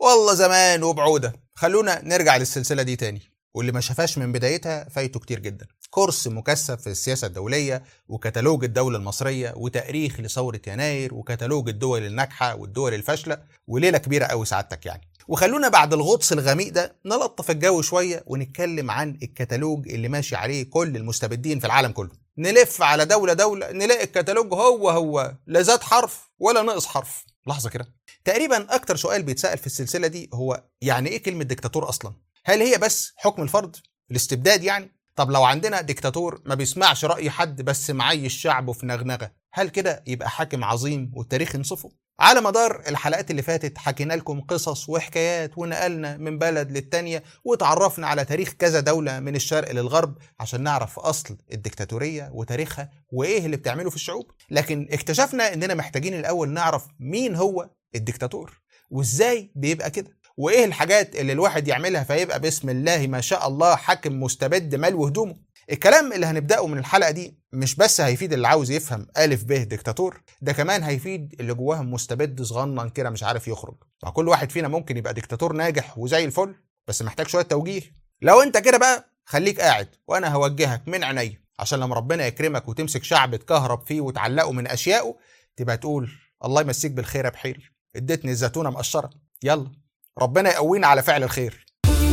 والله زمان وبعوده خلونا نرجع للسلسله دي تاني واللي ما شافهاش من بدايتها فايته كتير جدا كورس مكثف في السياسه الدوليه وكتالوج الدوله المصريه وتاريخ لثوره يناير وكتالوج الدول الناجحه والدول الفاشله وليله كبيره قوي سعادتك يعني وخلونا بعد الغطس الغميق ده نلطف الجو شويه ونتكلم عن الكتالوج اللي ماشي عليه كل المستبدين في العالم كله نلف على دوله دوله نلاقي الكتالوج هو هو لا زاد حرف ولا نقص حرف لحظه كده تقريبا اكتر سؤال بيتسال في السلسله دي هو يعني ايه كلمه ديكتاتور اصلا هل هي بس حكم الفرد الاستبداد يعني طب لو عندنا ديكتاتور ما بيسمعش راي حد بس معيش شعبه في نغنغه هل كده يبقى حاكم عظيم والتاريخ ينصفه على مدار الحلقات اللي فاتت حكينا لكم قصص وحكايات ونقلنا من بلد للتانية وتعرفنا على تاريخ كذا دولة من الشرق للغرب عشان نعرف أصل الدكتاتورية وتاريخها وإيه اللي بتعمله في الشعوب لكن اكتشفنا إننا محتاجين الأول نعرف مين هو الدكتاتور وإزاي بيبقى كده وإيه الحاجات اللي الواحد يعملها فيبقى بسم الله ما شاء الله حاكم مستبد ملو هدومه الكلام اللي هنبدأه من الحلقة دي مش بس هيفيد اللي عاوز يفهم ألف ب ديكتاتور ده كمان هيفيد اللي جواهم مستبد صغنن كده مش عارف يخرج مع كل واحد فينا ممكن يبقى ديكتاتور ناجح وزي الفل بس محتاج شوية توجيه لو انت كده بقى خليك قاعد وانا هوجهك من عينيا عشان لما ربنا يكرمك وتمسك شعب تكهرب فيه وتعلقه من اشيائه تبقى تقول الله يمسيك بالخير يا بحيري اديتني الزيتونه مقشره يلا ربنا يقوينا على فعل الخير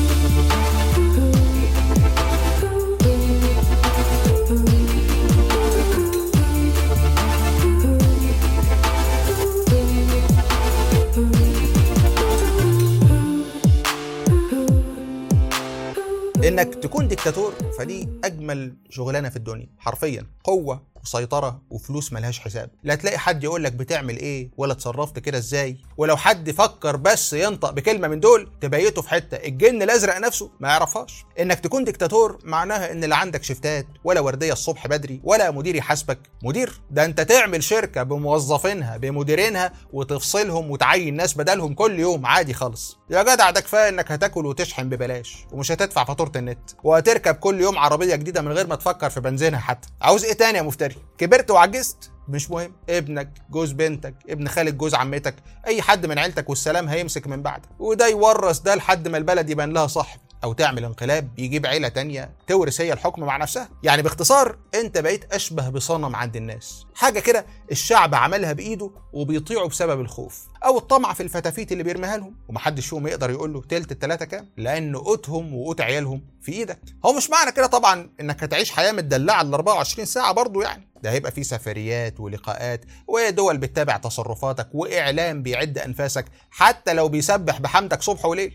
انك تكون ديكتاتور فدي اجمل شغلانه في الدنيا حرفيا قوه وسيطره وفلوس ملهاش حساب لا تلاقي حد يقول لك بتعمل ايه ولا اتصرفت كده ازاي ولو حد فكر بس ينطق بكلمه من دول تبيته في حته الجن الازرق نفسه ما يعرفهاش انك تكون ديكتاتور معناها ان لا عندك شفتات ولا ورديه الصبح بدري ولا مدير يحاسبك مدير ده انت تعمل شركه بموظفينها بمديرينها وتفصلهم وتعين ناس بدلهم كل يوم عادي خالص يا جدع ده كفايه انك هتاكل وتشحن ببلاش ومش هتدفع فاتوره النت وهتركب كل يوم عربيه جديده من غير ما تفكر في بنزينها حتى عاوز ايه تاني يا مفتري كبرت وعجزت مش مهم ابنك جوز بنتك ابن خالد جوز عمتك اي حد من عيلتك والسلام هيمسك من بعدك وده يورث ده لحد ما البلد يبان لها صاحب او تعمل انقلاب يجيب عيله تانية تورث هي الحكم مع نفسها يعني باختصار انت بقيت اشبه بصنم عند الناس حاجه كده الشعب عملها بايده وبيطيعوا بسبب الخوف او الطمع في الفتافيت اللي بيرميها لهم ومحدش فيهم يقدر يقول له تلت التلاته كام لان قوتهم وقوت عيالهم في ايدك هو مش معنى كده طبعا انك هتعيش حياه متدلعه ال 24 ساعه برضه يعني ده هيبقى فيه سفريات ولقاءات ودول بتتابع تصرفاتك واعلام بيعد انفاسك حتى لو بيسبح بحمدك صبح وليل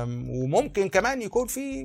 وممكن كمان يكون في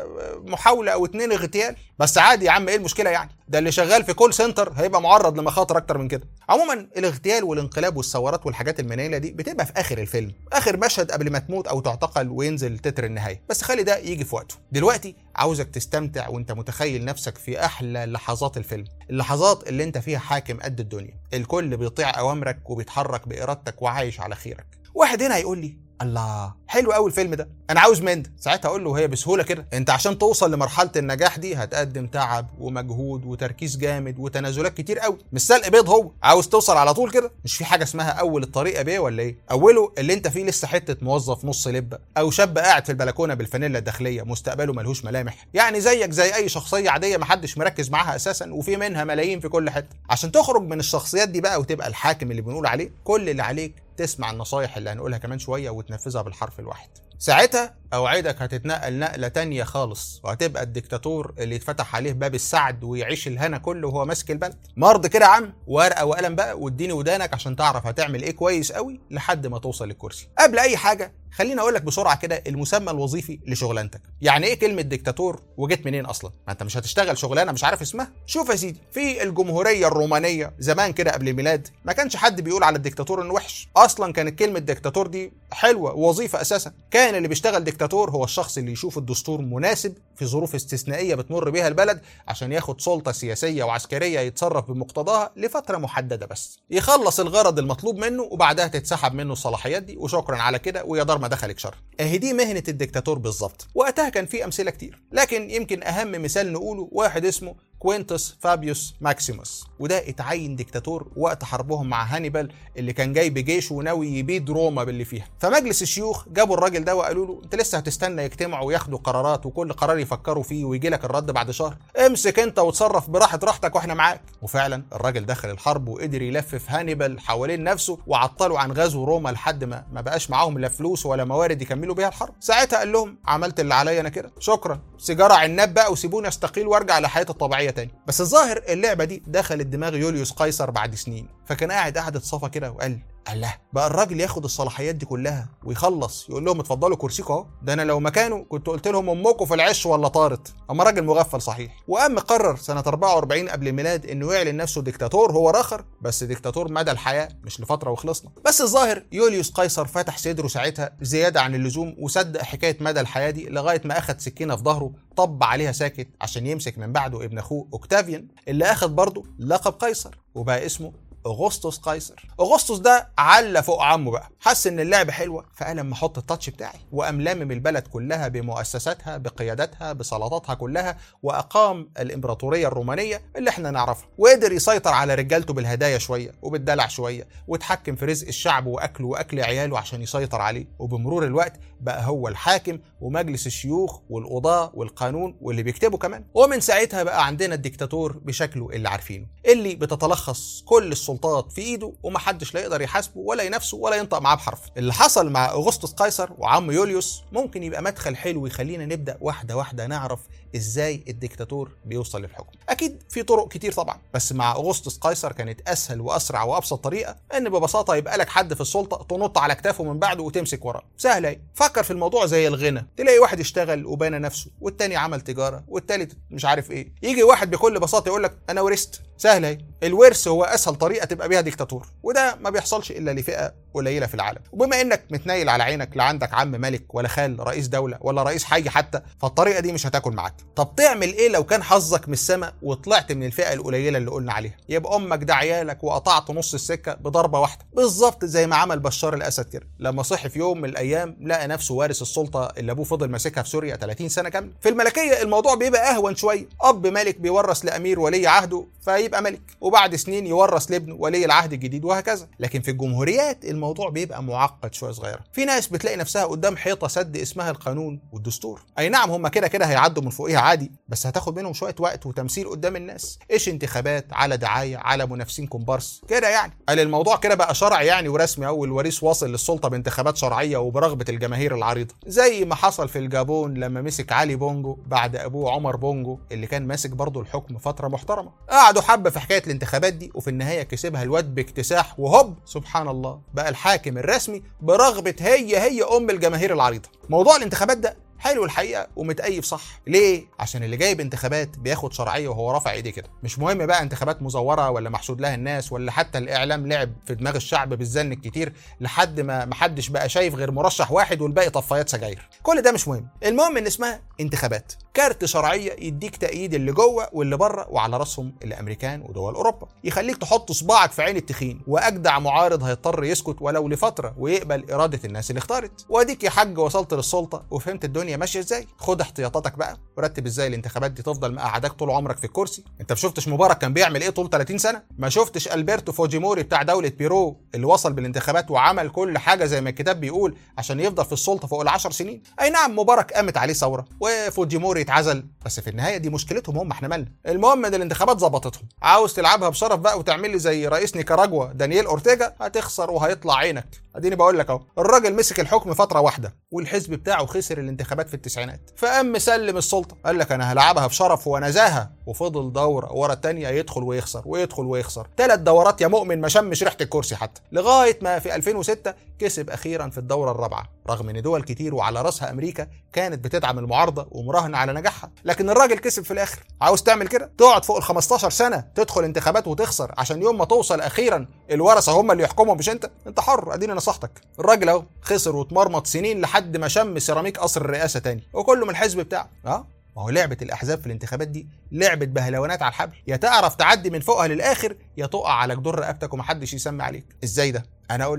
محاوله او اتنين اغتيال بس عادي يا عم ايه المشكله يعني ده اللي شغال في كول سنتر هيبقى معرض لمخاطر اكتر من كده عموما الاغتيال والانقلاب والثورات والحاجات المنيله دي بتبقى في اخر الفيلم اخر مشهد قبل ما تموت او تعتقل وينزل تتر النهايه بس خلي ده يجي في وقته دلوقتي عاوزك تستمتع وانت متخيل نفسك في احلى لحظات الفيلم اللحظات اللي انت فيها حاكم قد الدنيا الكل بيطيع اوامرك وبيتحرك بارادتك وعايش على خيرك واحد هنا هيقول لي الله حلو قوي الفيلم ده انا عاوز من ده ساعتها اقول له هي بسهوله كده انت عشان توصل لمرحله النجاح دي هتقدم تعب ومجهود وتركيز جامد وتنازلات كتير قوي مش سلق بيض هو عاوز توصل على طول كده مش في حاجه اسمها اول الطريق بيه ولا ايه اوله اللي انت فيه لسه حته موظف نص لبه او شاب قاعد في البلكونه بالفانيلا الداخليه مستقبله ملهوش ملامح يعني زيك زي اي شخصيه عاديه محدش مركز معاها اساسا وفي منها ملايين في كل حته عشان تخرج من الشخصيات دي بقى وتبقى الحاكم اللي بنقول عليه كل اللي عليك تسمع النصايح اللي هنقولها كمان شويه وتنفذها بالحرف الواحد ساعتها اوعدك هتتنقل نقله تانية خالص وهتبقى الدكتاتور اللي يتفتح عليه باب السعد ويعيش الهنا كله وهو ماسك البلد مرض كده يا عم ورقه وقلم بقى واديني ودانك عشان تعرف هتعمل ايه كويس قوي لحد ما توصل للكرسي قبل اي حاجه خليني اقول لك بسرعه كده المسمى الوظيفي لشغلانتك يعني ايه كلمه دكتاتور وجيت منين اصلا ما انت مش هتشتغل شغلانه مش عارف اسمها شوف يا سيدي في الجمهوريه الرومانيه زمان كده قبل الميلاد ما كانش حد بيقول على الدكتاتور انه وحش اصلا كانت كلمه دكتاتور دي حلوه وظيفه اساسا كان اللي بيشتغل دكتاتور هو الشخص اللي يشوف الدستور مناسب في ظروف استثنائيه بتمر بيها البلد عشان ياخد سلطه سياسيه وعسكريه يتصرف بمقتضاها لفتره محدده بس يخلص الغرض المطلوب منه وبعدها تتسحب منه الصلاحيات دي وشكرا على كده ويا دار ما دخلك شر اهي دي مهنه الدكتاتور بالظبط وقتها كان في امثله كتير لكن يمكن اهم مثال نقوله واحد اسمه كوينتس فابيوس ماكسيموس وده اتعين ديكتاتور وقت حربهم مع هانيبال اللي كان جاي بجيشه وناوي يبيد روما باللي فيها فمجلس الشيوخ جابوا الراجل ده وقالوا له انت لسه هتستنى يجتمعوا وياخدوا قرارات وكل قرار يفكروا فيه ويجي لك الرد بعد شهر امسك انت وتصرف براحه راحتك واحنا معاك وفعلا الراجل دخل الحرب وقدر يلفف هانيبال حوالين نفسه وعطلوا عن غزو روما لحد ما ما بقاش معاهم لا فلوس ولا موارد يكملوا بيها الحرب ساعتها قال لهم عملت اللي عليا انا كده شكرا سيجاره عناب بقى وسيبوني استقيل وارجع لحياتي الطبيعيه تاني بس الظاهر اللعبه دي دخلت دماغ يوليوس قيصر بعد سنين فكان قاعد قعدة صفا كده وقال الله بقى الراجل ياخد الصلاحيات دي كلها ويخلص يقول لهم اتفضلوا كرسيكم اهو ده انا لو مكانه كنت قلت لهم امكم في العش ولا طارت اما راجل مغفل صحيح وقام قرر سنه 44 قبل الميلاد انه يعلن نفسه ديكتاتور هو رخر بس ديكتاتور مدى الحياه مش لفتره وخلصنا بس الظاهر يوليوس قيصر فتح صدره ساعتها زياده عن اللزوم وصدق حكايه مدى الحياه دي لغايه ما اخد سكينه في ظهره طب عليها ساكت عشان يمسك من بعده ابن اخوه اوكتافيان اللي اخد برضه لقب قيصر وبقى اسمه اغسطس قيصر اغسطس ده على فوق عمه بقى حس ان اللعبه حلوه فقال اما احط التاتش بتاعي وقام لامم البلد كلها بمؤسساتها بقياداتها بسلطاتها كلها واقام الامبراطوريه الرومانيه اللي احنا نعرفها وقدر يسيطر على رجالته بالهدايا شويه وبالدلع شويه وتحكم في رزق الشعب واكله واكل عياله عشان يسيطر عليه وبمرور الوقت بقى هو الحاكم ومجلس الشيوخ والقضاه والقانون واللي بيكتبوا كمان ومن ساعتها بقى عندنا الديكتاتور بشكله اللي عارفينه اللي بتتلخص كل السلطات في ايده ومحدش لا يقدر يحاسبه ولا ينافسه ولا ينطق معاه بحرف اللي حصل مع اغسطس قيصر وعم يوليوس ممكن يبقى مدخل حلو يخلينا نبدا واحده واحده نعرف ازاي الديكتاتور بيوصل للحكم اكيد في طرق كتير طبعا بس مع اغسطس قيصر كانت اسهل واسرع وابسط طريقه ان ببساطه يبقى لك حد في السلطه تنط على كتافه من بعده وتمسك وراه سهله اهي فكر في الموضوع زي الغنى تلاقي واحد اشتغل وبنى نفسه والتاني عمل تجاره والتالت مش عارف ايه يجي واحد بكل بساطه يقول لك انا ورثت سهله اهي الورث هو اسهل طريقه تبقى بيها ديكتاتور وده ما بيحصلش الا لفئه قليله في العالم وبما انك متنيل على عينك لا عندك عم ملك ولا خال رئيس دوله ولا رئيس حي حتى فالطريقه دي مش هتاكل معاك طب تعمل ايه لو كان حظك من السماء وطلعت من الفئه القليله اللي قلنا عليها يبقى امك ده عيالك وقطعت نص السكه بضربه واحده بالظبط زي ما عمل بشار الاسد كده لما صحي في يوم من الايام لقى نفسه وارث السلطه اللي ابوه فضل ماسكها في سوريا 30 سنه كامله في الملكيه الموضوع بيبقى اهون شويه اب ملك بيورث لامير ولي عهده فيبقى ملك وبعد سنين يورث لابنه ولي العهد الجديد وهكذا لكن في الجمهوريات الموضوع بيبقى معقد شويه صغيره في ناس بتلاقي نفسها قدام حيطه سد اسمها القانون والدستور اي نعم هم كده كده هيعدوا من فوقيها عادي بس هتاخد منهم شويه وقت وتمثيل قدام الناس ايش انتخابات على دعايه على منافسين كومبارس كده يعني قال الموضوع كده بقى شرعي يعني ورسمي اول وريث واصل للسلطه بانتخابات شرعيه وبرغبه الجماهير العريضه زي ما حصل في الجابون لما مسك علي بونجو بعد ابوه عمر بونجو اللي كان ماسك برضه الحكم فتره محترمه قعدوا حبه في حكايه الانتخابات دي وفي النهايه كسبها الواد باكتساح وهوب سبحان الله بقى الحاكم الرسمي برغبه هي هي ام الجماهير العريضه موضوع الانتخابات ده حلو الحقيقه ومتأيف صح ليه عشان اللي جايب انتخابات بياخد شرعيه وهو رافع ايديه كده مش مهم بقى انتخابات مزوره ولا محسود لها الناس ولا حتى الاعلام لعب في دماغ الشعب بالزن الكتير لحد ما محدش بقى شايف غير مرشح واحد والباقي طفايات سجاير كل ده مش مهم المهم ان اسمها انتخابات كارت شرعيه يديك تأييد اللي جوه واللي بره وعلى راسهم الامريكان ودول اوروبا يخليك تحط صباعك في عين التخين واجدع معارض هيضطر يسكت ولو لفتره ويقبل اراده الناس اللي اختارت واديك يا حاج وصلت للسلطه وفهمت الدنيا ماشيه ازاي خد احتياطاتك بقى ورتب ازاي الانتخابات دي تفضل مقعداك طول عمرك في الكرسي انت ما شفتش مبارك كان بيعمل ايه طول 30 سنه ما شفتش البرتو فوجيموري بتاع دوله بيرو اللي وصل بالانتخابات وعمل كل حاجه زي ما الكتاب بيقول عشان يفضل في السلطه فوق العشر سنين اي نعم مبارك قامت عليه ثوره وفوجيموري اتعزل بس في النهايه دي مشكلتهم هم احنا مالنا المهم ان الانتخابات ظبطتهم عاوز تلعبها بشرف بقى وتعمل لي زي رئيس نيكاراجوا دانييل اورتيجا هتخسر وهيطلع عينك اديني بقول لك اهو الراجل مسك الحكم فتره واحده والحزب بتاعه خسر الانتخابات في التسعينات فقام مسلم السلطه قال لك انا هلعبها بشرف ونزاهه وفضل دوره ورا الثانيه يدخل ويخسر ويدخل ويخسر ثلاث دورات يا مؤمن ما شمش ريحه الكرسي حتى لغايه ما في 2006 كسب اخيرا في الدوره الرابعه رغم ان دول كتير وعلى راسها امريكا كانت بتدعم المعارضه ومراهنه على نجاحها لكن الراجل كسب في الاخر عاوز تعمل كده تقعد فوق ال 15 سنه تدخل انتخابات وتخسر عشان يوم ما توصل اخيرا الورثه هم اللي يحكموا مش انت انت حر اديني نصيحتك الراجل اهو خسر واتمرمط سنين لحد ما شم سيراميك قصر الرئاسه تاني وكله من الحزب بتاعه اه ما هو لعبة الأحزاب في الانتخابات دي لعبة بهلوانات على الحبل يا تعرف تعدي من فوقها للآخر يا تقع على جدور رقبتك ومحدش يسمي عليك إزاي ده؟ أنا أقول لك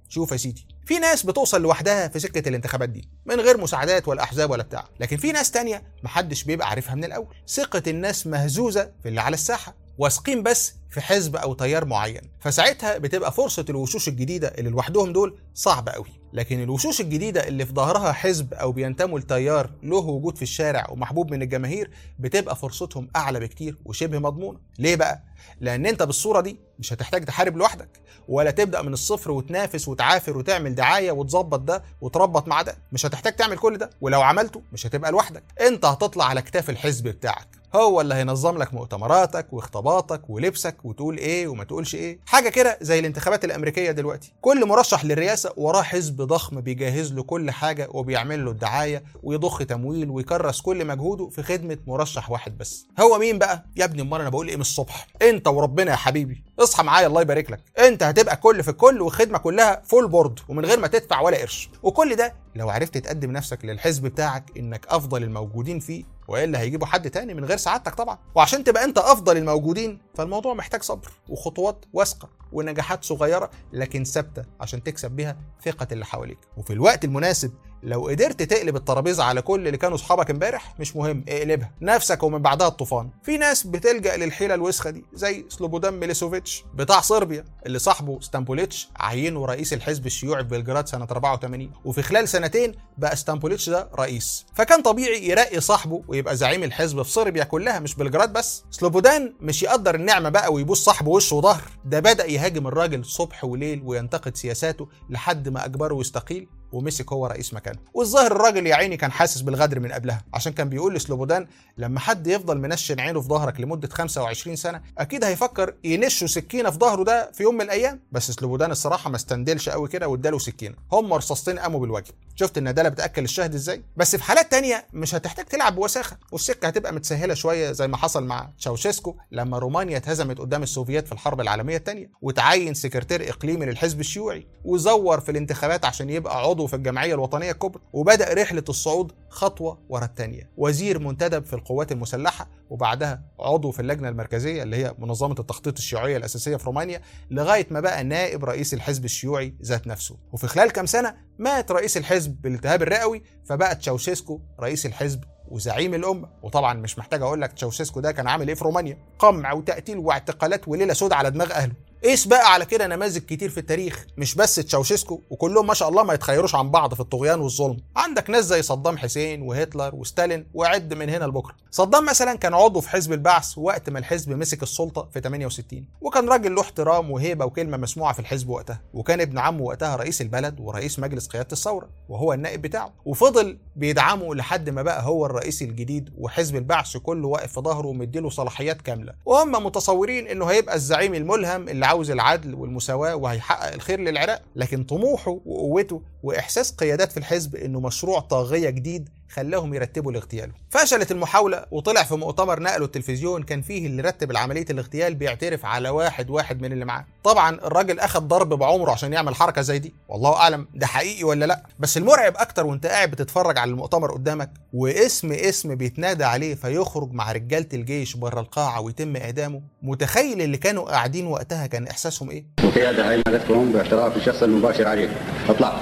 شوف يا سيدي في ناس بتوصل لوحدها في سكه الانتخابات دي من غير مساعدات ولا احزاب ولا بتاع لكن في ناس تانية محدش بيبقى عارفها من الاول ثقه الناس مهزوزه في اللي على الساحه واثقين بس في حزب او تيار معين فساعتها بتبقى فرصه الوشوش الجديده اللي لوحدهم دول صعبه قوي لكن الوشوش الجديده اللي في ظهرها حزب او بينتموا لتيار له وجود في الشارع ومحبوب من الجماهير بتبقى فرصتهم اعلى بكتير وشبه مضمونه ليه بقى لان انت بالصوره دي مش هتحتاج تحارب لوحدك ولا تبدا من الصفر وتنافس وتعافر وتعمل دعايه وتظبط ده وتربط مع ده مش هتحتاج تعمل كل ده ولو عملته مش هتبقى لوحدك انت هتطلع على كتاف الحزب بتاعك هو اللي هينظم لك مؤتمراتك واختباطك ولبسك وتقول ايه وما تقولش ايه حاجه كده زي الانتخابات الامريكيه دلوقتي كل مرشح للرئاسه وراه حزب ضخم بيجهز له كل حاجه وبيعمل له الدعايه ويضخ تمويل ويكرس كل مجهوده في خدمه مرشح واحد بس هو مين بقى يا ابني امال انا بقول ايه من الصبح انت وربنا يا حبيبي اصحى معايا الله يبارك لك انت هتبقى كل في الكل والخدمه كلها فول بورد ومن غير ما تدفع ولا قرش وكل ده لو عرفت تقدم نفسك للحزب بتاعك انك افضل الموجودين فيه والا هيجيبوا حد تاني من غير سعادتك طبعا وعشان تبقى انت افضل الموجودين فالموضوع محتاج صبر وخطوات واثقه ونجاحات صغيره لكن ثابته عشان تكسب بيها ثقه اللي حواليك وفي الوقت المناسب لو قدرت تقلب الترابيزه على كل اللي كانوا اصحابك امبارح مش مهم اقلبها نفسك ومن بعدها الطوفان في ناس بتلجا للحيله الوسخه دي زي سلوبودان ميليسوفيتش بتاع صربيا اللي صاحبه ستامبوليتش عينه رئيس الحزب الشيوعي في بلجراد سنه 84 وفي خلال سنتين بقى ستامبوليتش ده رئيس فكان طبيعي يرقي صاحبه ويبقى زعيم الحزب في صربيا كلها مش بلجراد بس سلوبودان مش يقدر النعمه بقى ويبوس صاحبه وشه وظهر ده بدا يهاجم الراجل صبح وليل وينتقد سياساته لحد ما اجبره يستقيل ومسك هو رئيس مكانه والظاهر الراجل يا عيني كان حاسس بالغدر من قبلها عشان كان بيقول لسلوبودان لما حد يفضل منشن عينه في ظهرك لمده 25 سنه اكيد هيفكر ينشه سكينه في ظهره ده في يوم من الايام بس سلوبودان الصراحه ما استندلش قوي كده واداله سكينه هم رصاصتين قاموا بالواجب شفت الندالة بتاكل الشهد ازاي بس في حالات تانية مش هتحتاج تلعب بوساخه والسكه هتبقى متسهله شويه زي ما حصل مع تشاوشيسكو لما رومانيا اتهزمت قدام السوفييت في الحرب العالميه الثانيه وتعين سكرتير اقليمي للحزب الشيوعي وزور في الانتخابات عشان يبقى عضو في الجمعيه الوطنيه الكبرى وبدا رحله الصعود خطوه ورا الثانيه وزير منتدب في القوات المسلحه وبعدها عضو في اللجنه المركزيه اللي هي منظمه التخطيط الشيوعيه الاساسيه في رومانيا لغايه ما بقى نائب رئيس الحزب الشيوعي ذات نفسه وفي خلال كام سنه مات رئيس الحزب بالالتهاب الرئوي فبقى تشاوشيسكو رئيس الحزب وزعيم الامه وطبعا مش محتاج اقول لك تشاوشيسكو ده كان عامل ايه في رومانيا قمع وتقتيل واعتقالات وليله سودة على دماغ اهله قيس بقى على كده نماذج كتير في التاريخ مش بس تشاوشيسكو وكلهم ما شاء الله ما يتخيروش عن بعض في الطغيان والظلم عندك ناس زي صدام حسين وهتلر وستالين وعد من هنا لبكره صدام مثلا كان عضو في حزب البعث وقت ما الحزب مسك السلطه في 68 وكان راجل له احترام وهيبه وكلمه مسموعه في الحزب وقتها وكان ابن عمه وقتها رئيس البلد ورئيس مجلس قياده الثوره وهو النائب بتاعه وفضل بيدعمه لحد ما بقى هو الرئيس الجديد وحزب البعث كله واقف في ظهره ومديله صلاحيات كامله وهم متصورين انه هيبقى الزعيم الملهم اللي عاوز العدل والمساواه وهيحقق الخير للعراق لكن طموحه وقوته واحساس قيادات في الحزب انه مشروع طاغيه جديد خلاهم يرتبوا لاغتياله فشلت المحاولة وطلع في مؤتمر نقله التلفزيون كان فيه اللي رتب عملية الاغتيال بيعترف على واحد واحد من اللي معاه طبعا الراجل اخد ضرب بعمره عشان يعمل حركة زي دي والله اعلم ده حقيقي ولا لا بس المرعب اكتر وانت قاعد بتتفرج على المؤتمر قدامك واسم اسم بيتنادى عليه فيخرج مع رجالة الجيش بره القاعة ويتم اعدامه متخيل اللي كانوا قاعدين وقتها كان احساسهم ايه القيادة هاي مالتكم باعتراف الشخص المباشر عليه اطلع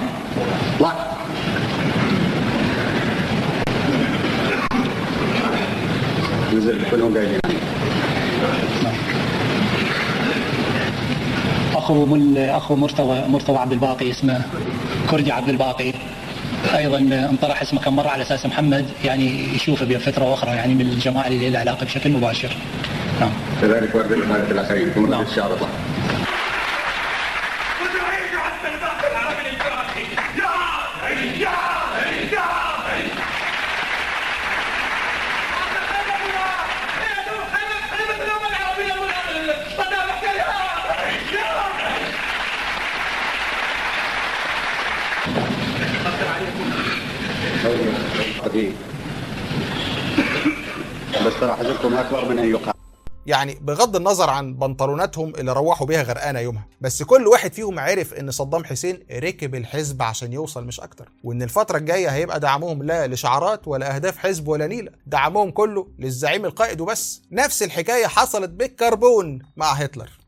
اطلع نزل كلهم قايلين اخو من اخو مرتضى مرتضى عبد الباقي اسمه كردي عبد الباقي ايضا انطرح اسمه كم مره على اساس محمد يعني يشوفه بين فتره واخرى يعني من الجماعه اللي له علاقه بشكل مباشر نعم كذلك ورد المالك الاخرين ثم نعم. الشعب اطلع قديم بس ترى حزبكم اكبر من ان يقال يعني بغض النظر عن بنطلوناتهم اللي روحوا بيها غرقانه يومها بس كل واحد فيهم عرف ان صدام حسين ركب الحزب عشان يوصل مش اكتر وان الفتره الجايه هيبقى دعمهم لا لشعارات ولا اهداف حزب ولا نيله دعمهم كله للزعيم القائد وبس نفس الحكايه حصلت بالكربون مع هتلر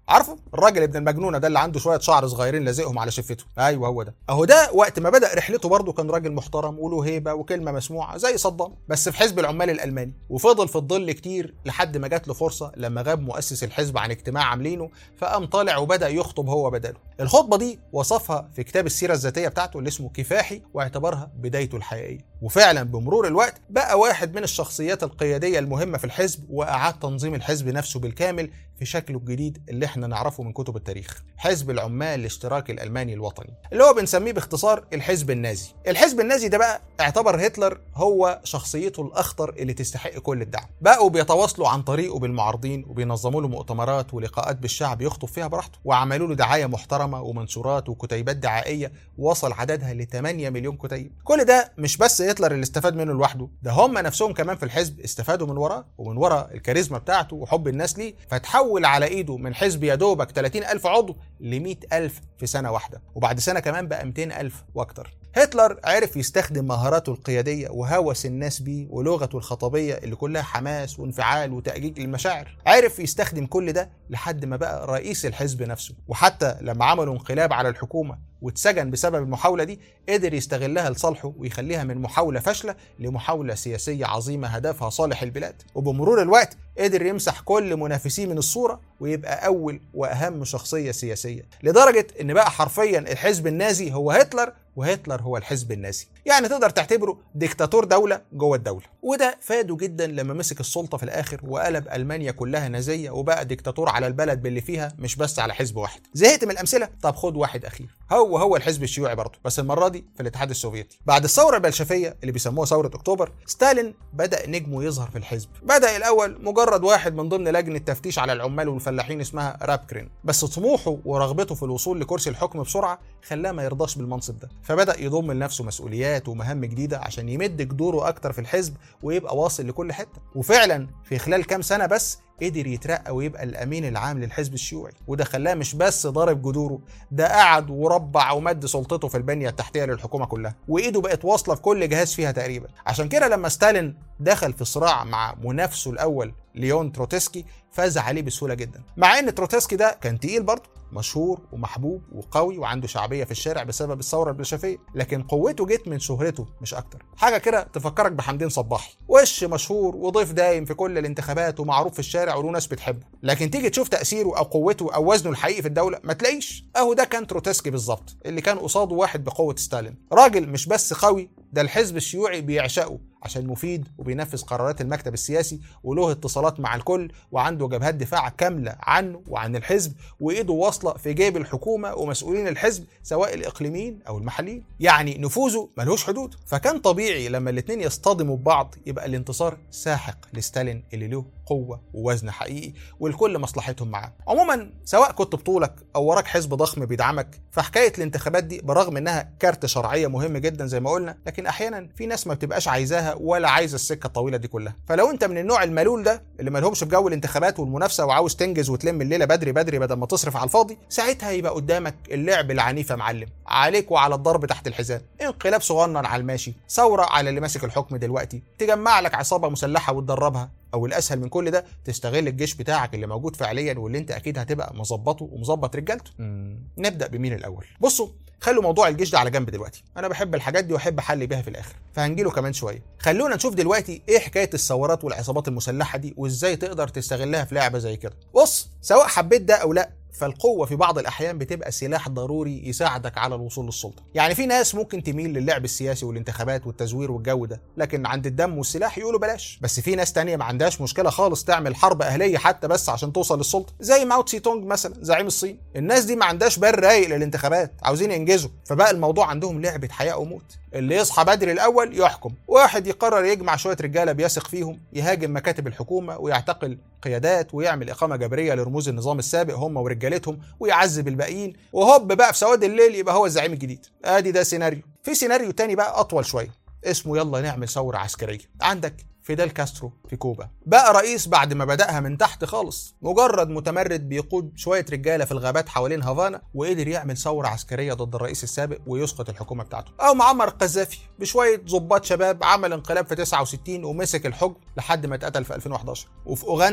عارفه الراجل ابن المجنونه ده اللي عنده شويه شعر صغيرين لازقهم على شفته ايوه هو ده اهو ده وقت ما بدا رحلته برضه كان راجل محترم وله هيبه وكلمه مسموعه زي صدام بس في حزب العمال الالماني وفضل في الظل كتير لحد ما جات له فرصه لما غاب مؤسس الحزب عن اجتماع عاملينه فقام طالع وبدا يخطب هو بداله الخطبه دي وصفها في كتاب السيره الذاتيه بتاعته اللي اسمه كفاحي واعتبرها بدايته الحقيقيه وفعلا بمرور الوقت بقى واحد من الشخصيات القياديه المهمه في الحزب واعاد تنظيم الحزب نفسه بالكامل في شكله الجديد اللي احنا نعرفه من كتب التاريخ حزب العمال الاشتراكي الالماني الوطني اللي هو بنسميه باختصار الحزب النازي الحزب النازي ده بقى اعتبر هتلر هو شخصيته الاخطر اللي تستحق كل الدعم بقوا بيتواصلوا عن طريقه بالمعارضين وبينظموا له مؤتمرات ولقاءات بالشعب يخطب فيها براحته وعملوا له دعايه محترمه ومنشورات وكتيبات دعائيه وصل عددها ل 8 مليون كتيب كل ده مش بس هتلر اللي استفاد منه لوحده ده هم نفسهم كمان في الحزب استفادوا من وراه ومن ورا الكاريزما بتاعته وحب الناس ليه فتحول على ايده من حزب يا دوبك 30 ألف عضو ل 100 ألف في سنة واحدة وبعد سنة كمان بقى 200 ألف وأكتر هتلر عرف يستخدم مهاراته القيادية وهوس الناس بيه ولغته الخطابية اللي كلها حماس وانفعال وتأجيج للمشاعر عرف يستخدم كل ده لحد ما بقى رئيس الحزب نفسه وحتى لما عملوا انقلاب على الحكومة واتسجن بسبب المحاولة دي قدر يستغلها لصالحه ويخليها من محاولة فاشلة لمحاولة سياسية عظيمة هدفها صالح البلاد وبمرور الوقت قدر يمسح كل منافسيه من الصورة ويبقى أول وأهم شخصية سياسية لدرجة إن بقى حرفيا الحزب النازي هو هتلر وهتلر هو الحزب النازي يعني تقدر تعتبره ديكتاتور دولة جوه الدولة وده فاده جدا لما مسك السلطة في الآخر وقلب ألمانيا كلها نازية وبقى ديكتاتور على البلد باللي فيها مش بس على حزب واحد زهقت من الأمثلة طب خد واحد أخير هو هو الحزب الشيوعي برضه بس المرة دي في الاتحاد السوفيتي بعد الثورة البلشفية اللي بيسموها ثورة أكتوبر ستالين بدأ نجمه يظهر في الحزب بدأ الأول مجرد واحد من ضمن لجنة تفتيش على العمال والفلاحين اسمها رابكرين بس طموحه ورغبته في الوصول لكرسي الحكم بسرعة خلاه ما يرضاش بالمنصب ده فبدأ يضم لنفسه مسؤوليات ومهام جديدة عشان يمد جذوره أكتر في الحزب ويبقى واصل لكل حتة وفعلا في خلال كام سنة بس قدر يترقى ويبقى الامين العام للحزب الشيوعي وده خلاه مش بس ضارب جذوره ده قعد وربع ومد سلطته في البنيه التحتيه للحكومه كلها وايده بقت واصله في كل جهاز فيها تقريبا عشان كده لما ستالين دخل في صراع مع منافسه الاول ليون تروتسكي فاز عليه بسهوله جدا مع ان تروتسكي ده كان تقيل برضه مشهور ومحبوب وقوي وعنده شعبيه في الشارع بسبب الثوره البلشفيه لكن قوته جت من شهرته مش اكتر حاجه كده تفكرك بحمدين صباحي وش مشهور وضيف دايم في كل الانتخابات ومعروف في الشارع وله ناس بتحبه لكن تيجي تشوف تاثيره او قوته او وزنه الحقيقي في الدوله ما تلاقيش اهو ده كان تروتسكي بالظبط اللي كان قصاده واحد بقوه ستالين راجل مش بس قوي ده الحزب الشيوعي بيعشقه عشان مفيد وبينفذ قرارات المكتب السياسي وله اتصالات مع الكل وعنده جبهات دفاع كامله عنه وعن الحزب وايده واصله في جيب الحكومه ومسؤولين الحزب سواء الاقليميين او المحليين يعني نفوذه ملوش حدود فكان طبيعي لما الاثنين يصطدموا ببعض يبقى الانتصار ساحق لستالين اللي له قوه ووزن حقيقي والكل مصلحتهم معاه عموما سواء كنت بطولك او وراك حزب ضخم بيدعمك فحكايه الانتخابات دي برغم انها كارت شرعيه مهم جدا زي ما قلنا لكن احيانا في ناس ما بتبقاش عايزاها ولا عايزه السكه الطويله دي كلها فلو انت من النوع الملول ده اللي مالهمش في جو الانتخابات والمنافسه وعاوز تنجز وتلم الليله بدري بدري بدل ما تصرف على الفاضي ساعتها يبقى قدامك اللعب العنيف يا معلم عليك وعلى الضرب تحت الحزام انقلاب صغنن على الماشي ثوره على اللي ماسك الحكم دلوقتي تجمع لك عصابه مسلحه وتدربها او الاسهل من كل ده تستغل الجيش بتاعك اللي موجود فعليا واللي انت اكيد هتبقى مظبطه ومظبط رجالته نبدا بمين الاول بصوا خلوا موضوع الجيش ده على جنب دلوقتي انا بحب الحاجات دي واحب احلي بيها في الاخر فهنجيله كمان شويه خلونا نشوف دلوقتي ايه حكايه الثورات والعصابات المسلحه دي وازاي تقدر تستغلها في لعبه زي كده بص سواء حبيت ده او لا فالقوة في بعض الأحيان بتبقى سلاح ضروري يساعدك على الوصول للسلطة يعني في ناس ممكن تميل للعب السياسي والانتخابات والتزوير والجو ده لكن عند الدم والسلاح يقولوا بلاش بس في ناس تانية ما عندهاش مشكلة خالص تعمل حرب أهلية حتى بس عشان توصل للسلطة زي ماو تسي تونج مثلا زعيم الصين الناس دي ما عندهاش بال رايق للانتخابات عاوزين ينجزوا فبقى الموضوع عندهم لعبة حياة وموت اللي يصحى بدري الاول يحكم واحد يقرر يجمع شويه رجاله بيثق فيهم يهاجم مكاتب الحكومه ويعتقل قيادات ويعمل اقامه جبريه لرموز النظام السابق هم ورجالتهم ويعذب الباقيين وهوب بقى في سواد الليل يبقى هو الزعيم الجديد ادي ده سيناريو في سيناريو تاني بقى اطول شويه اسمه يلا نعمل ثوره عسكريه عندك فيدال كاسترو في كوبا بقى رئيس بعد ما بدأها من تحت خالص مجرد متمرد بيقود شوية رجالة في الغابات حوالين هافانا وقدر يعمل ثورة عسكرية ضد الرئيس السابق ويسقط الحكومة بتاعته أو معمر القذافي بشوية ضباط شباب عمل انقلاب في 69 ومسك الحكم لحد ما اتقتل في 2011 وفي أوغندا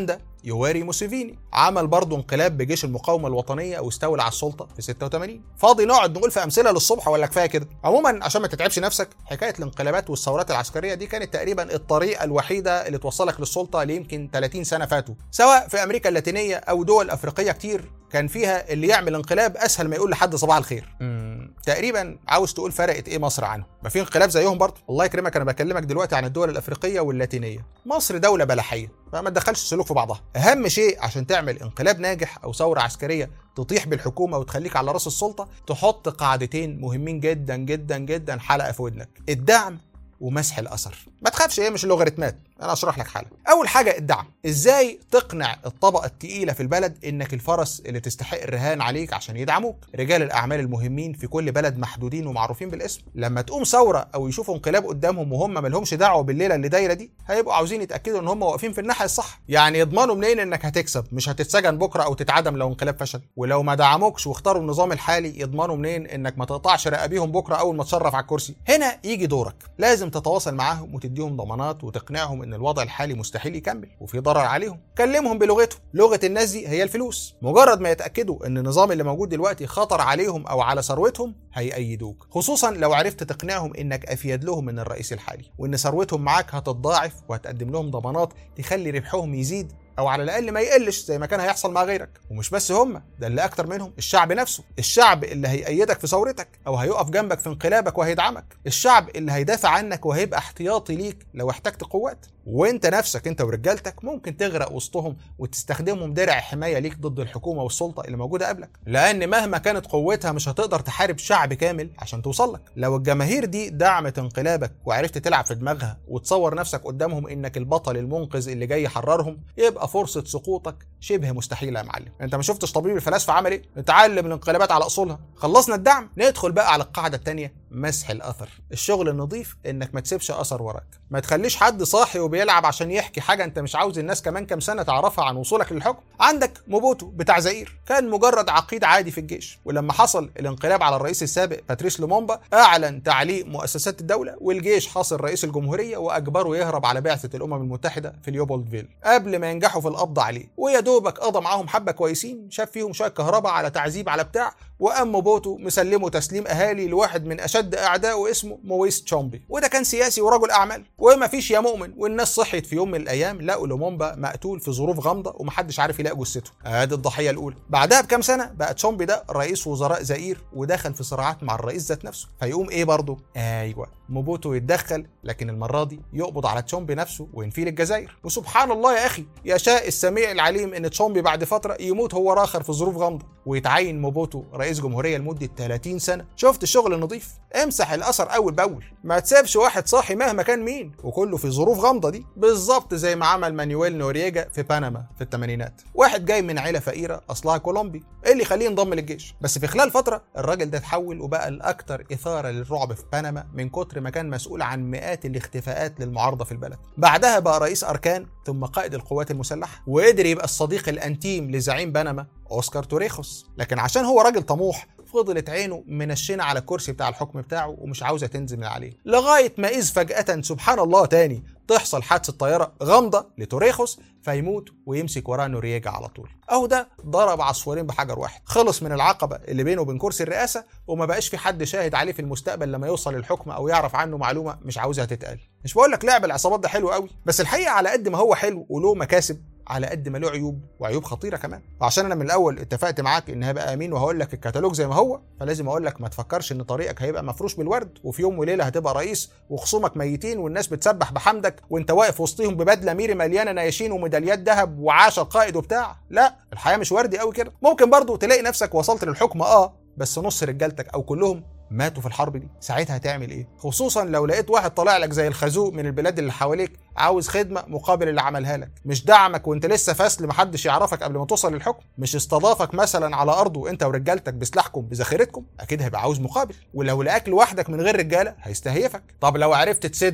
يواري موسيفيني عمل برضه انقلاب بجيش المقاومه الوطنيه واستولى على السلطه في 86 فاضي نقعد نقول في امثله للصبح ولا كفايه كده عموما عشان ما تتعبش نفسك حكايه الانقلابات والثورات العسكريه دي كانت تقريبا الطريقه الوحيده اللي توصلك للسلطه ليمكن 30 سنه فاتوا سواء في امريكا اللاتينيه او دول افريقيه كتير كان فيها اللي يعمل انقلاب اسهل ما يقول لحد صباح الخير مم. تقريبا عاوز تقول فرقت ايه مصر عنهم ما في انقلاب زيهم برضه الله يكرمك انا بكلمك دلوقتي عن الدول الافريقيه واللاتينيه مصر دوله بلحيه فما تدخلش السلوك في بعضها اهم شيء عشان تعمل انقلاب ناجح او ثوره عسكريه تطيح بالحكومه وتخليك على راس السلطه تحط قاعدتين مهمين جدا جدا جدا حلقه في ودنك الدعم ومسح الاثر ما تخافش هي مش لوغاريتمات انا اشرح لك حالا اول حاجه الدعم ازاي تقنع الطبقه التقيله في البلد انك الفرس اللي تستحق الرهان عليك عشان يدعموك رجال الاعمال المهمين في كل بلد محدودين ومعروفين بالاسم لما تقوم ثوره او يشوفوا انقلاب قدامهم وهم مالهمش دعوه بالليله اللي دايره دي هيبقوا عاوزين يتاكدوا ان هم واقفين في الناحيه الصح يعني يضمنوا منين انك هتكسب مش هتتسجن بكره او تتعدم لو انقلاب فشل ولو ما دعموكش واختاروا النظام الحالي يضمنوا منين انك ما تقطعش رقابيهم بكره اول ما تشرف على الكرسي هنا يجي دورك لازم تتواصل معاهم وتديهم ضمانات وتقنعهم ان الوضع الحالي مستحيل يكمل وفي ضرر عليهم كلمهم بلغتهم لغه الناس دي هي الفلوس مجرد ما يتاكدوا ان النظام اللي موجود دلوقتي خطر عليهم او على ثروتهم هيأيدوك خصوصا لو عرفت تقنعهم انك افيد لهم من الرئيس الحالي وان ثروتهم معاك هتتضاعف وهتقدم لهم ضمانات تخلي ربحهم يزيد او على الاقل ما يقلش زي ما كان هيحصل مع غيرك ومش بس هم ده اللي اكتر منهم الشعب نفسه الشعب اللي هيأيدك في ثورتك او هيقف جنبك في انقلابك وهيدعمك الشعب اللي هيدافع عنك وهيبقى احتياطي ليك لو احتجت قوات وانت نفسك انت ورجالتك ممكن تغرق وسطهم وتستخدمهم درع حمايه ليك ضد الحكومه والسلطه اللي موجوده قبلك لان مهما كانت قوتها مش هتقدر تحارب شعب كامل عشان توصل لك لو الجماهير دي دعمت انقلابك وعرفت تلعب في دماغها وتصور نفسك قدامهم انك البطل المنقذ اللي جاي يحررهم يبقى فرصه سقوطك شبه مستحيله يا معلم انت ما شفتش طبيب الفلاسفه عمل ايه نتعلم الانقلابات على اصولها خلصنا الدعم ندخل بقى على القاعده الثانيه مسح الاثر الشغل النظيف انك ما تسيبش اثر وراك ما تخليش حد صاحي وبيلعب عشان يحكي حاجه انت مش عاوز الناس كمان كام سنه تعرفها عن وصولك للحكم عندك موبوتو بتاع زئير كان مجرد عقيد عادي في الجيش ولما حصل الانقلاب على الرئيس السابق باتريس لومومبا اعلن تعليق مؤسسات الدوله والجيش حاصر رئيس الجمهوريه واجبره يهرب على بعثه الامم المتحده في ليوبولدفيل قبل ما ينجحوا في القبض عليه ويا دوبك قضى معاهم حبه كويسين شاف فيهم شويه كهرباء على تعذيب على بتاع وقام موبوتو مسلمه تسليم اهالي لواحد من اشد اعدائه اسمه مويس تشومبي وده كان سياسي ورجل اعمال وما فيش يا مؤمن والناس صحيت في يوم من الايام لقوا لومومبا مقتول في ظروف غامضه ومحدش عارف يلاقي جثته ادي الضحيه الاولى بعدها بكام سنه بقى تشومبي ده رئيس وزراء زئير ودخل في صراعات مع الرئيس ذات نفسه فيقوم ايه برضه ايوه موبوتو يتدخل لكن المره دي يقبض على تشومبي نفسه وينفيه للجزائر وسبحان الله يا اخي يشاء السميع العليم ان تشومبي بعد فتره يموت هو راخر في ظروف غامضه ويتعين موبوتو رئيس جمهوريه لمده 30 سنه شفت الشغل النظيف امسح الاثر اول باول ما تسيبش واحد صاحي مهما كان مين وكله في ظروف غامضه دي بالظبط زي ما عمل مانويل نوريجا في بنما في الثمانينات واحد جاي من عيله فقيره اصلها كولومبي ايه اللي يخليه ينضم للجيش بس في خلال فتره الراجل ده اتحول وبقى الاكثر اثاره للرعب في بنما من كتر ما كان مسؤول عن مئات الاختفاءات للمعارضه في البلد بعدها بقى رئيس اركان ثم قائد القوات المسلحه وقدر يبقى الصديق الانتيم لزعيم بنما اوسكار توريخوس لكن عشان هو راجل طموح فضلت عينه منشنة على الكرسي بتاع الحكم بتاعه ومش عاوزة تنزل من عليه لغاية ما إذ فجأة سبحان الله تاني تحصل حادثة طيارة غامضة لتوريخوس فيموت ويمسك وراه نوريجا على طول أهو ده ضرب عصفورين بحجر واحد خلص من العقبة اللي بينه وبين كرسي الرئاسة وما بقاش في حد شاهد عليه في المستقبل لما يوصل للحكم أو يعرف عنه معلومة مش عاوزها تتقال مش بقول لك لعب العصابات ده حلو قوي بس الحقيقة على قد ما هو حلو وله مكاسب على قد ما له عيوب وعيوب خطيره كمان وعشان انا من الاول اتفقت معاك ان هبقى امين وهقول لك الكتالوج زي ما هو فلازم اقول لك ما تفكرش ان طريقك هيبقى مفروش بالورد وفي يوم وليله هتبقى رئيس وخصومك ميتين والناس بتسبح بحمدك وانت واقف وسطيهم ببدله ميري مليانه نياشين وميداليات ذهب وعاش القائد وبتاع لا الحياه مش وردي قوي كده ممكن برضو تلاقي نفسك وصلت للحكم اه بس نص رجالتك او كلهم ماتوا في الحرب دي ساعتها هتعمل ايه خصوصا لو لقيت واحد طالع لك زي الخازوق من البلاد اللي حواليك عاوز خدمه مقابل اللي عملها لك مش دعمك وانت لسه فاسل محدش يعرفك قبل ما توصل للحكم مش استضافك مثلا على ارضه انت ورجالتك بسلاحكم بذخيرتكم اكيد هيبقى عاوز مقابل ولو لقاك لوحدك من غير رجاله هيستهيفك طب لو عرفت تسده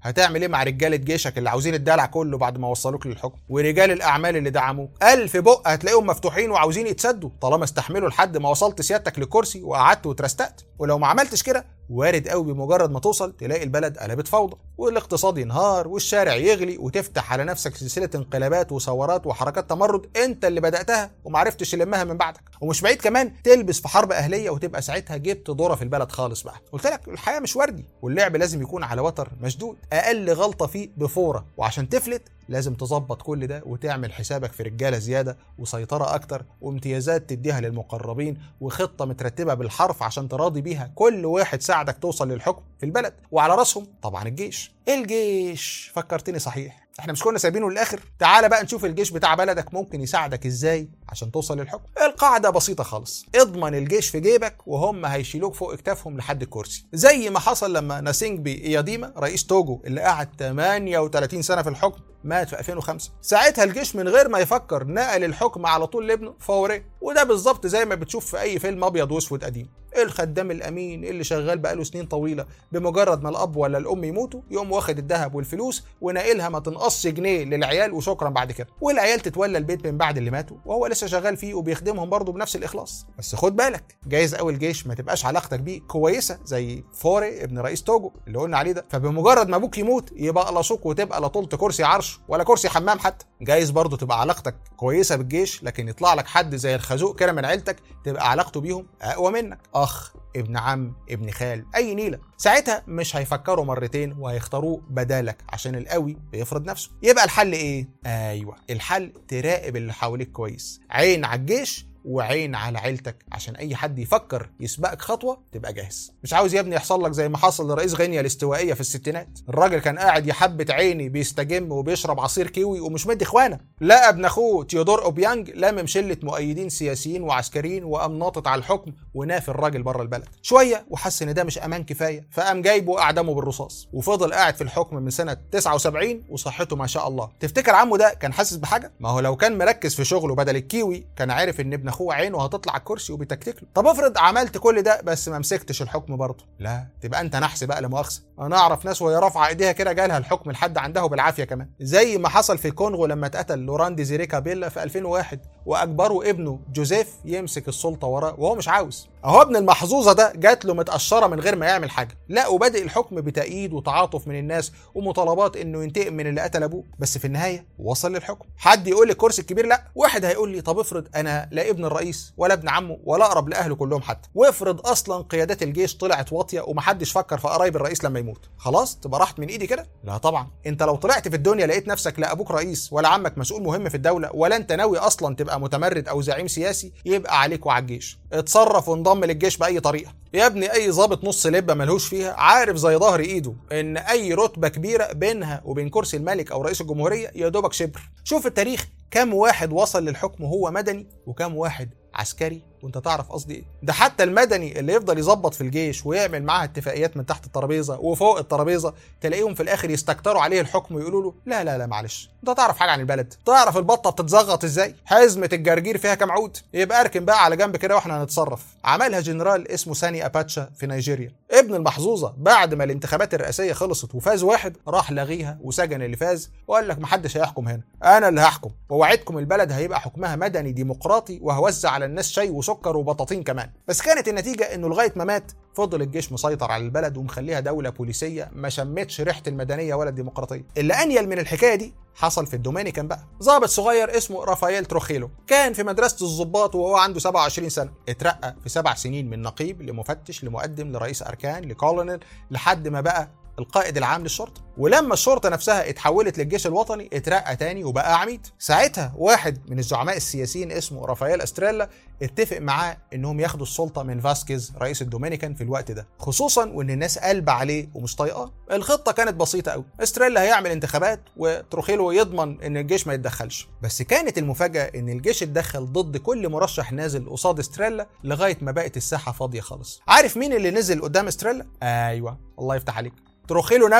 هتعمل ايه مع رجاله جيشك اللي عاوزين الدلع كله بعد ما وصلوك للحكم ورجال الاعمال اللي دعموك الف بق هتلاقيهم مفتوحين وعاوزين يتسدوا طالما استحملوا لحد ما وصلت سيادتك للكرسي وقعدت وترستقت ولو ما عملتش كده وارد قوي بمجرد ما توصل تلاقي البلد قلبت فوضى والاقتصاد ينهار والشارع يغلي وتفتح على نفسك سلسله انقلابات وثورات وحركات تمرد انت اللي بداتها ومعرفتش تلمها من بعدك ومش بعيد كمان تلبس في حرب اهليه وتبقى ساعتها جبت دوره في البلد خالص بقى قلت لك الحياه مش وردي واللعب لازم يكون على وتر مشدود اقل غلطه فيه بفوره وعشان تفلت لازم تظبط كل ده وتعمل حسابك في رجاله زياده وسيطره اكتر وامتيازات تديها للمقربين وخطه مترتبه بالحرف عشان تراضي بيها كل واحد ساعدك توصل للحكم في البلد وعلى راسهم طبعا الجيش الجيش فكرتني صحيح احنا مش كنا سايبينه للاخر تعال بقى نشوف الجيش بتاع بلدك ممكن يساعدك ازاي عشان توصل للحكم القاعده بسيطه خالص اضمن الجيش في جيبك وهم هيشيلوك فوق اكتافهم لحد الكرسي زي ما حصل لما ناسينجبي اياديما رئيس توجو اللي قعد 38 سنه في الحكم مات في 2005 ساعتها الجيش من غير ما يفكر نقل الحكم على طول لابنه فوريا وده بالظبط زي ما بتشوف في اي فيلم ابيض واسود قديم الخدام الامين اللي شغال بقاله سنين طويله بمجرد ما الاب ولا الام يموتوا يقوم واخد الذهب والفلوس وناقلها ما تنقصش جنيه للعيال وشكرا بعد كده والعيال تتولى البيت من بعد اللي ماتوا وهو لسه شغال فيه وبيخدمهم برضه بنفس الاخلاص بس خد بالك جايز قوي الجيش ما تبقاش علاقتك بيه كويسه زي فوري ابن رئيس توجو اللي قلنا عليه ده فبمجرد ما ابوك يموت يبقى قلصوك وتبقى لا طولت كرسي عرش ولا كرسي حمام حتى جايز برضه تبقى علاقتك كويسه بالجيش لكن يطلع لك حد زي الخازوق كده من عيلتك تبقى علاقته بيهم اقوى منك اخ ابن عم ابن خال اي نيله ساعتها مش هيفكروا مرتين وهيختاروه بدالك عشان القوي بيفرض نفسه يبقى الحل ايه ايوه الحل تراقب اللي حواليك كويس عين على الجيش وعين على عيلتك عشان اي حد يفكر يسبقك خطوه تبقى جاهز مش عاوز يا ابني يحصل لك زي ما حصل لرئيس غينيا الاستوائيه في الستينات الراجل كان قاعد يحبت عيني بيستجم وبيشرب عصير كيوي ومش مدي اخوانه لقى ابن اخوه تيودور اوبيانج لامم شله مؤيدين سياسيين وعسكريين وقام ناطط على الحكم ونافي الراجل بره البلد شويه وحس ان ده مش امان كفايه فقام جايبه واعدمه بالرصاص وفضل قاعد في الحكم من سنه 79 وصحته ما شاء الله تفتكر عمه ده كان حاسس بحاجه ما هو لو كان مركز في شغله بدل الكيوي كان عارف ان ابن اخوه عينه هتطلع على الكرسي وبتكتك له طب افرض عملت كل ده بس ما مسكتش الحكم برضه لا تبقى انت نحس بقى لا مؤاخذه انا اعرف ناس وهي رافعه ايديها كده جالها الحكم لحد عندها بالعافيه كمان زي ما حصل في الكونغو لما اتقتل لوران ديزيري كابيلا في 2001 واجبروا ابنه جوزيف يمسك السلطه وراه وهو مش عاوز اهو ابن المحظوظه ده جات له متقشره من غير ما يعمل حاجه لا وبادئ الحكم بتأييد وتعاطف من الناس ومطالبات انه ينتقم من اللي قتل ابوه بس في النهايه وصل للحكم حد يقول لي الكرسي الكبير لا واحد هيقول لي طب افرض انا لا ابن الرئيس ولا ابن عمه ولا اقرب لاهله كلهم حتى وافرض اصلا قيادات الجيش طلعت واطيه ومحدش فكر في قرايب الرئيس لما يموت خلاص تبقى راحت من ايدي كده لا طبعا انت لو طلعت في الدنيا لقيت نفسك لا ابوك رئيس ولا عمك مسؤول مهم في الدوله ولا انت ناوي اصلا تبقى متمرد او زعيم سياسي يبقى عليك وعلى الجيش اتصرف وانضم للجيش باي طريقه يا ابني اي ظابط نص لبه ملهوش فيها عارف زي ظهر ايده ان اي رتبه كبيره بينها وبين كرسي الملك او رئيس الجمهوريه يا دوبك شبر شوف التاريخ كم واحد وصل للحكم وهو مدني وكم واحد عسكري وانت تعرف قصدي ايه ده حتى المدني اللي يفضل يظبط في الجيش ويعمل معاه اتفاقيات من تحت الترابيزه وفوق الترابيزه تلاقيهم في الاخر يستكتروا عليه الحكم ويقولوا له لا لا لا معلش انت تعرف حاجه عن البلد تعرف البطه بتتزغط ازاي حزمه الجرجير فيها كام عود يبقى اركن بقى على جنب كده واحنا هنتصرف عملها جنرال اسمه ساني اباتشا في نيجيريا ابن المحظوظه بعد ما الانتخابات الرئاسيه خلصت وفاز واحد راح لغيها وسجن اللي فاز وقال لك محدش هيحكم هنا انا اللي هحكم ووعدكم البلد هيبقى حكمها مدني ديمقراطي وهوزع على الناس شاي وسكر وبطاطين كمان بس كانت النتيجه انه لغايه ما مات فضل الجيش مسيطر على البلد ومخليها دولة بوليسية ما شمتش ريحة المدنية ولا الديمقراطية اللي أنيل من الحكاية دي حصل في الدومينيكان بقى ضابط صغير اسمه رافائيل تروخيلو كان في مدرسة الضباط وهو عنده 27 سنة اترقى في سبع سنين من نقيب لمفتش لمقدم لرئيس أركان لكولونيل لحد ما بقى القائد العام للشرطه ولما الشرطه نفسها اتحولت للجيش الوطني اترقى تاني وبقى عميد ساعتها واحد من الزعماء السياسيين اسمه رافائيل استريلا اتفق معاه انهم ياخدوا السلطه من فاسكيز رئيس الدومينيكان في الوقت ده خصوصا وان الناس قلبة عليه ومش طايقاه الخطه كانت بسيطه قوي استريلا هيعمل انتخابات وتروخيلو يضمن ان الجيش ما يتدخلش بس كانت المفاجاه ان الجيش اتدخل ضد كل مرشح نازل قصاد استريلا لغايه ما بقت الساحه فاضيه خالص عارف مين اللي نزل قدام استريلا ايوه الله يفتح عليك تروخيلو نفسه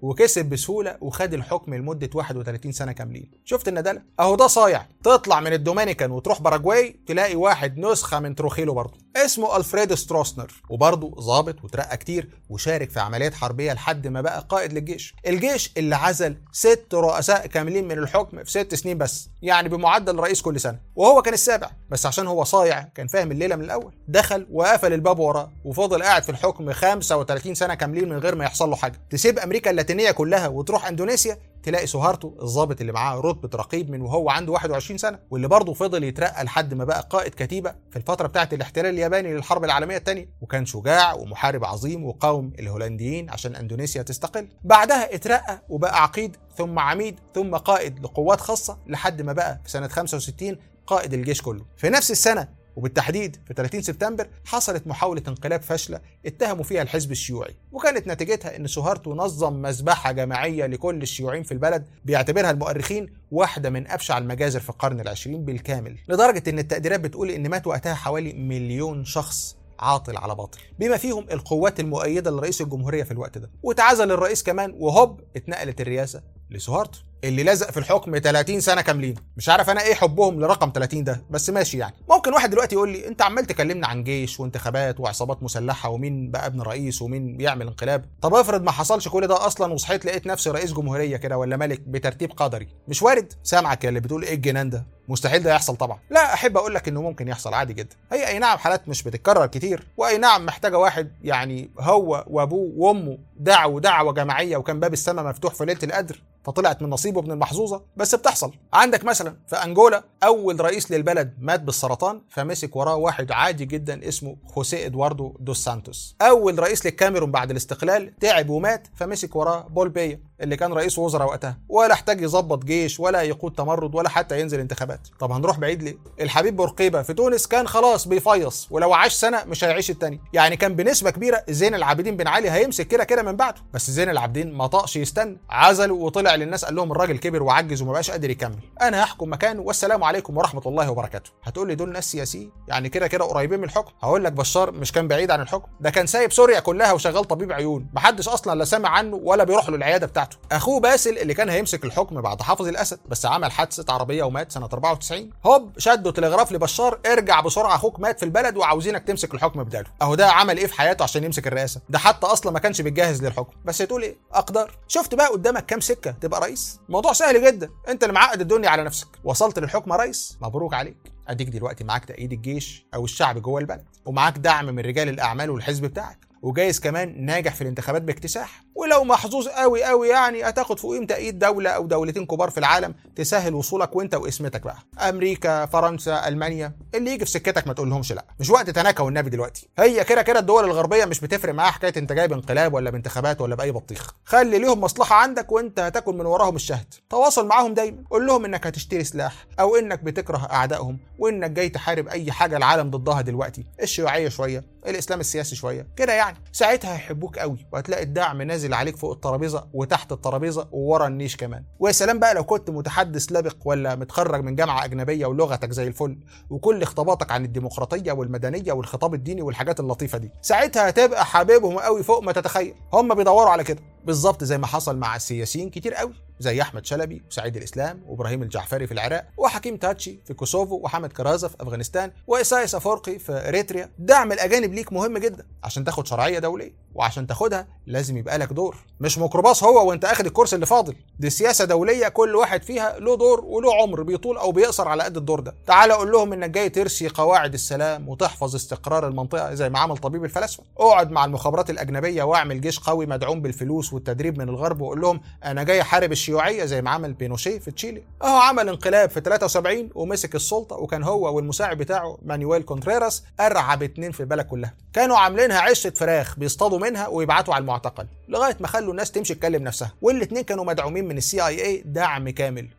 وكسب بسهوله وخد الحكم لمده 31 سنه كاملين شفت الندالة اهو ده صايع تطلع من الدومينيكان وتروح باراجواي تلاقي واحد نسخه من تروخيلو برضه اسمه الفريد ستروسنر وبرضه ظابط وترقى كتير وشارك في عمليات حربيه لحد ما بقى قائد للجيش الجيش اللي عزل ست رؤساء كاملين من الحكم في ست سنين بس يعني بمعدل رئيس كل سنه وهو كان السابع بس عشان هو صايع كان فاهم الليله من الاول دخل وقفل الباب وراه وفضل قاعد في الحكم 35 سنه كاملين من غير ما يحصل له حاجه تسيب امريكا اللاتينيه كلها وتروح اندونيسيا تلاقي سوهارتو الضابط اللي معاه رتبه رقيب من وهو عنده 21 سنه واللي برضه فضل يترقى لحد ما بقى قائد كتيبه في الفتره بتاعه الاحتلال الياباني للحرب العالميه الثانيه وكان شجاع ومحارب عظيم وقاوم الهولنديين عشان اندونيسيا تستقل بعدها اترقى وبقى عقيد ثم عميد ثم قائد لقوات خاصه لحد ما بقى في سنه 65 قائد الجيش كله في نفس السنه وبالتحديد في 30 سبتمبر حصلت محاولة انقلاب فاشلة اتهموا فيها الحزب الشيوعي وكانت نتيجتها ان سوهارتو نظم مذبحة جماعية لكل الشيوعيين في البلد بيعتبرها المؤرخين واحدة من أبشع المجازر في القرن العشرين بالكامل لدرجة ان التقديرات بتقول ان مات وقتها حوالي مليون شخص عاطل على باطل بما فيهم القوات المؤيدة لرئيس الجمهورية في الوقت ده وتعزل الرئيس كمان وهوب اتنقلت الرئاسة لسوهارتو اللي لزق في الحكم 30 سنه كاملين مش عارف انا ايه حبهم لرقم 30 ده بس ماشي يعني ممكن واحد دلوقتي يقول لي انت عمال تكلمنا عن جيش وانتخابات وعصابات مسلحه ومين بقى ابن رئيس ومين بيعمل انقلاب طب افرض ما حصلش كل ده اصلا وصحيت لقيت نفسي رئيس جمهوريه كده ولا ملك بترتيب قدري مش وارد سامعك يا اللي بتقول ايه الجنان ده مستحيل ده يحصل طبعا لا احب اقول لك انه ممكن يحصل عادي جدا هي اي نعم حالات مش بتتكرر كتير واي نعم محتاجه واحد يعني هو وابوه وامه دعوا دعوه جماعيه وكان باب السماء مفتوح في ليله القدر فطلعت من نصيبه ابن المحظوظه بس بتحصل عندك مثلا في انجولا اول رئيس للبلد مات بالسرطان فمسك وراه واحد عادي جدا اسمه خوسيه ادواردو دوس سانتوس اول رئيس للكاميرون بعد الاستقلال تعب ومات فمسك وراه بول بيا اللي كان رئيس وزراء وقتها ولا احتاج يظبط جيش ولا يقود تمرد ولا حتى ينزل انتخابات طب هنروح بعيد ليه الحبيب بورقيبه في تونس كان خلاص بيفيص ولو عاش سنه مش هيعيش التاني يعني كان بنسبه كبيره زين العابدين بن علي هيمسك كده كده من بعده بس زين العابدين ما طقش يستنى عزله وطلع للناس قال لهم الراجل كبر وعجز وما بقاش قادر يكمل انا هحكم مكانه والسلام عليكم ورحمه الله وبركاته هتقول لي دول ناس سياسيين يعني كده كده قريبين من الحكم هقول لك بشار مش كان بعيد عن الحكم ده كان سايب سوريا كلها وشغال طبيب عيون محدش اصلا لا سامع عنه ولا بيروح له العياده بتاعته اخوه باسل اللي كان هيمسك الحكم بعد حافظ الاسد بس عمل حادثه عربيه ومات سنه 94 هوب شدوا تلغراف لبشار ارجع بسرعه اخوك مات في البلد وعاوزينك تمسك الحكم بداله اهو ده عمل ايه في حياته عشان يمسك الرئاسه ده حتى اصلا ما كانش بيتجهز للحكم بس تقول ايه اقدر شفت بقى قدامك كام سكه تبقى رئيس موضوع سهل جدا انت اللي معقد الدنيا على نفسك وصلت للحكم يا ريس مبروك عليك اديك دلوقتي معاك تأييد الجيش او الشعب جوه البلد ومعاك دعم من رجال الاعمال والحزب بتاعك وجايز كمان ناجح في الانتخابات باكتساح ولو محظوظ قوي قوي يعني هتاخد فوقيهم تأييد دولة أو دولتين كبار في العالم تسهل وصولك وأنت واسمتك بقى أمريكا فرنسا ألمانيا اللي يجي في سكتك ما تقولهمش لا مش وقت تناكة والنبي دلوقتي هي كده كده الدول الغربية مش بتفرق معاها حكاية أنت جايب انقلاب ولا بانتخابات ولا بأي بطيخ خلي ليهم مصلحة عندك وأنت هتاكل من وراهم الشهد تواصل معاهم دايما قول لهم إنك هتشتري سلاح أو إنك بتكره أعدائهم وإنك جاي تحارب أي حاجة العالم ضدها دلوقتي الشيوعية شوية الإسلام السياسي شوية كده يعني ساعتها هيحبوك قوي وهتلاقي الدعم نازل عليك فوق الترابيزه وتحت الترابيزه وورا النيش كمان ويا سلام بقى لو كنت متحدث لبق ولا متخرج من جامعه اجنبيه ولغتك زي الفل وكل خطاباتك عن الديمقراطيه والمدنيه والخطاب الديني والحاجات اللطيفه دي ساعتها هتبقى حبيبهم قوي فوق ما تتخيل هم بيدوروا على كده بالظبط زي ما حصل مع السياسيين كتير قوي زي احمد شلبي وسعيد الاسلام وابراهيم الجعفري في العراق وحكيم تاتشي في كوسوفو وحمد كرازة في افغانستان واسايس افورقي في اريتريا دعم الاجانب ليك مهم جدا عشان تاخد شرعيه دوليه وعشان تاخدها لازم يبقى لك دور مش ميكروباص هو وانت اخد الكرسي اللي فاضل دي سياسه دوليه كل واحد فيها له دور وله عمر بيطول او بيقصر على قد الدور ده تعال اقول لهم انك جاي ترسي قواعد السلام وتحفظ استقرار المنطقه زي ما عمل طبيب الفلاسفه اقعد مع المخابرات الاجنبيه واعمل جيش قوي مدعوم بالفلوس والتدريب من الغرب وقول لهم انا جاي احارب الشيوعيه زي ما عمل بينوشيه في تشيلي اهو عمل انقلاب في 73 ومسك السلطه وكان هو والمساعد بتاعه مانويل كونتريراس ارعب اتنين في البلد كلها كانوا عاملينها عشه فراخ بيصطادوا منها ويبعتوا على المعتقل لغايه ما خلوا الناس تمشي تكلم نفسها والاتنين كانوا مدعومين من السي اي اي دعم كامل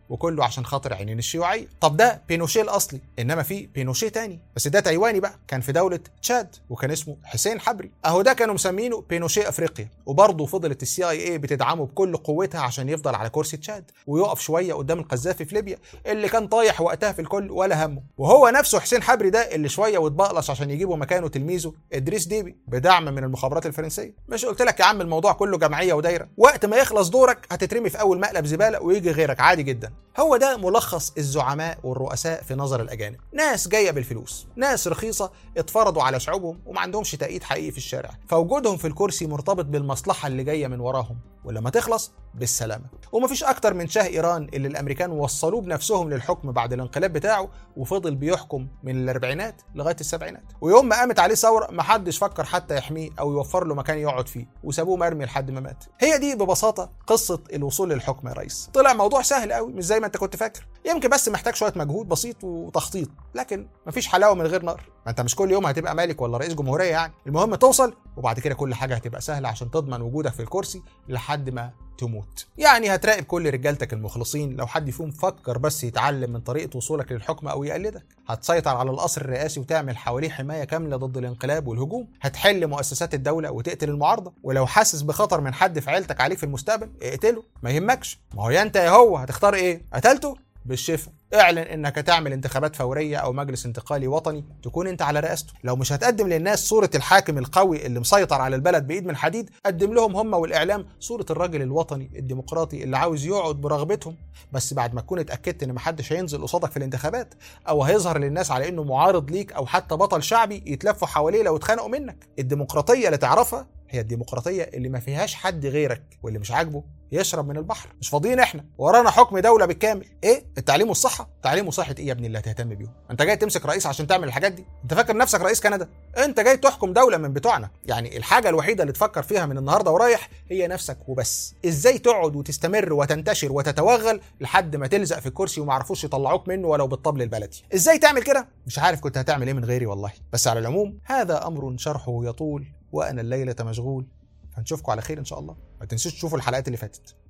وكله عشان خاطر عينين الشيوعيه طب ده بينوشيه الاصلي انما في بينوشيه تاني بس ده تايواني بقى كان في دوله تشاد وكان اسمه حسين حبري اهو ده كانوا مسمينه بينوشيه افريقيا وبرضه فضلت السي اي اي بتدعمه بكل قوتها عشان يفضل على كرسي تشاد ويقف شويه قدام القذافي في ليبيا اللي كان طايح وقتها في الكل ولا همه وهو نفسه حسين حبري ده اللي شويه واتبقلش عشان يجيبوا مكانه تلميذه ادريس ديبي بدعم من المخابرات الفرنسيه مش قلت لك يا عم الموضوع كله جمعيه ودايره وقت ما يخلص دورك هتترمي في اول مقلب زباله ويجي غيرك عادي جدا هو ده ملخص الزعماء والرؤساء في نظر الاجانب ناس جايه بالفلوس ناس رخيصه اتفرضوا على شعوبهم وما عندهمش تأييد حقيقي في الشارع فوجودهم في الكرسي مرتبط بالمصلحه اللي جايه من وراهم ولما تخلص بالسلامه ومفيش اكتر من شاه ايران اللي الامريكان وصلوه بنفسهم للحكم بعد الانقلاب بتاعه وفضل بيحكم من الاربعينات لغايه السبعينات ويوم ما قامت عليه ثوره محدش فكر حتى يحميه او يوفر له مكان يقعد فيه وسابوه مرمي لحد ما مات هي دي ببساطه قصه الوصول للحكم يا ريس طلع موضوع سهل قوي مش زي ما انت كنت فاكر يمكن بس محتاج شويه مجهود بسيط وتخطيط لكن مفيش حلاوه من غير نار ما انت مش كل يوم هتبقى مالك ولا رئيس جمهوريه يعني المهم توصل وبعد كده كل حاجه هتبقى سهله عشان تضمن وجودك في الكرسي لحد ما تموت يعني هتراقب كل رجالتك المخلصين لو حد فيهم فكر بس يتعلم من طريقه وصولك للحكم او يقلدك هتسيطر على القصر الرئاسي وتعمل حواليه حمايه كامله ضد الانقلاب والهجوم هتحل مؤسسات الدوله وتقتل المعارضه ولو حاسس بخطر من حد في عيلتك عليك في المستقبل اقتله ما يهمكش ما هو يا انت يا هو هتختار ايه قتلته بالشفا اعلن انك هتعمل انتخابات فوريه او مجلس انتقالي وطني تكون انت على رئاسته لو مش هتقدم للناس صوره الحاكم القوي اللي مسيطر على البلد بايد من حديد قدم لهم هم والاعلام صوره الراجل الوطني الديمقراطي اللي عاوز يقعد برغبتهم بس بعد ما تكون اتاكدت ان محدش هينزل قصادك في الانتخابات او هيظهر للناس على انه معارض ليك او حتى بطل شعبي يتلفوا حواليه لو اتخانقوا منك الديمقراطيه اللي تعرفها هي الديمقراطيه اللي ما فيهاش حد غيرك واللي مش عاجبه يشرب من البحر مش فاضيين احنا ورانا حكم دوله بالكامل ايه التعليم والصحه تعليم وصحه ايه يا ابني اللي هتهتم بيهم انت جاي تمسك رئيس عشان تعمل الحاجات دي انت فاكر نفسك رئيس كندا انت جاي تحكم دوله من بتوعنا يعني الحاجه الوحيده اللي تفكر فيها من النهارده ورايح هي نفسك وبس ازاي تقعد وتستمر وتنتشر وتتوغل لحد ما تلزق في الكرسي وما عرفوش يطلعوك منه ولو بالطبل البلدي ازاي تعمل كده مش عارف كنت هتعمل ايه من غيري والله بس على العموم هذا امر شرحه يطول وانا الليله مشغول هنشوفكم على خير ان شاء الله ما تنسوش تشوفوا الحلقات اللي فاتت